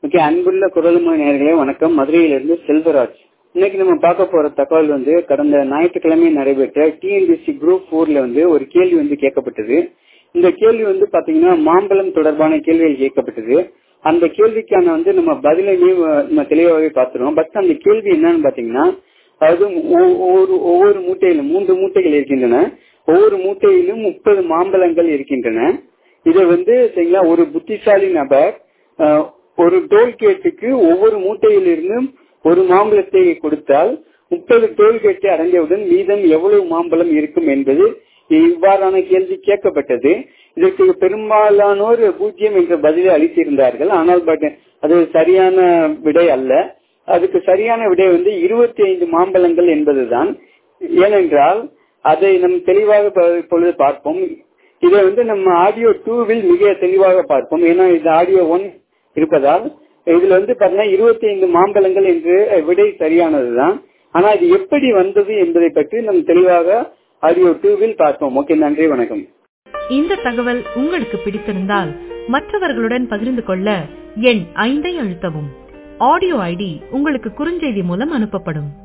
okay அன்புள்ள குரல்மொழி நேர்களே வணக்கம் மதுரையிலிருந்து செல்வராஜ் இன்னைக்கு நம்ம பார்க்க போற தகவல் வந்து கடந்த ஞாயிற்றுக்கிழமை நடைபெற்ற டிஎன்பிசி குரூப் போர்ல வந்து ஒரு கேள்வி வந்து கேட்கப்பட்டது இந்த கேள்வி வந்து பாத்தீங்கன்னா மாம்பழம் தொடர்பான கேள்விகள் கேட்கப்பட்டது அந்த கேள்விக்கான வந்து நம்ம பதிலையுமே நம்ம தெளிவாகவே பார்த்துருவோம் பட் அந்த கேள்வி என்னன்னு பாத்தீங்கன்னா அதாவது ஒவ்வொரு ஒவ்வொரு மூட்டையிலும் மூன்று மூட்டைகள் இருக்கின்றன ஒவ்வொரு மூட்டையிலும் முப்பது மாம்பழங்கள் இருக்கின்றன இதை வந்து சரிங்களா ஒரு புத்திசாலி நபர் ஒரு டோல்கேட்டுக்கு ஒவ்வொரு மூட்டையிலிருந்தும் ஒரு மாம்பழத்தை கொடுத்தால் முப்பது டோல்கேட்டை அடைஞ்சவுடன் மீதம் எவ்வளவு மாம்பழம் இருக்கும் என்பது இவ்வாறான கேள்வி கேட்கப்பட்டது இதற்கு பெரும்பாலானோர் பூஜ்ஜியம் என்ற பதிலை அளித்திருந்தார்கள் ஆனால் பட் அது சரியான விடை அல்ல அதுக்கு சரியான விடை வந்து இருபத்தி ஐந்து மாம்பழங்கள் என்பதுதான் ஏனென்றால் அதை நம் தெளிவாக இப்பொழுது பார்ப்போம் இதை வந்து நம்ம ஆடியோ டூவில் மிக தெளிவாக பார்ப்போம் ஏன்னா இது ஆடியோ ஒன் இருப்பதால் இதுல வந்து பாத்தீங்கன்னா இருபத்தி ஐந்து மாம்பழங்கள் என்று விடை சரியானதுதான் ஆனா இது எப்படி வந்தது என்பதை பற்றி நம் தெளிவாக ஆடியோ டூவில் பார்ப்போம் ஓகே நன்றி வணக்கம் இந்த தகவல் உங்களுக்கு பிடித்திருந்தால் மற்றவர்களுடன் பகிர்ந்து கொள்ள எண் ஐந்தை அழுத்தவும் ஆடியோ ஐடி உங்களுக்கு குறுஞ்செய்தி மூலம் அனுப்பப்படும்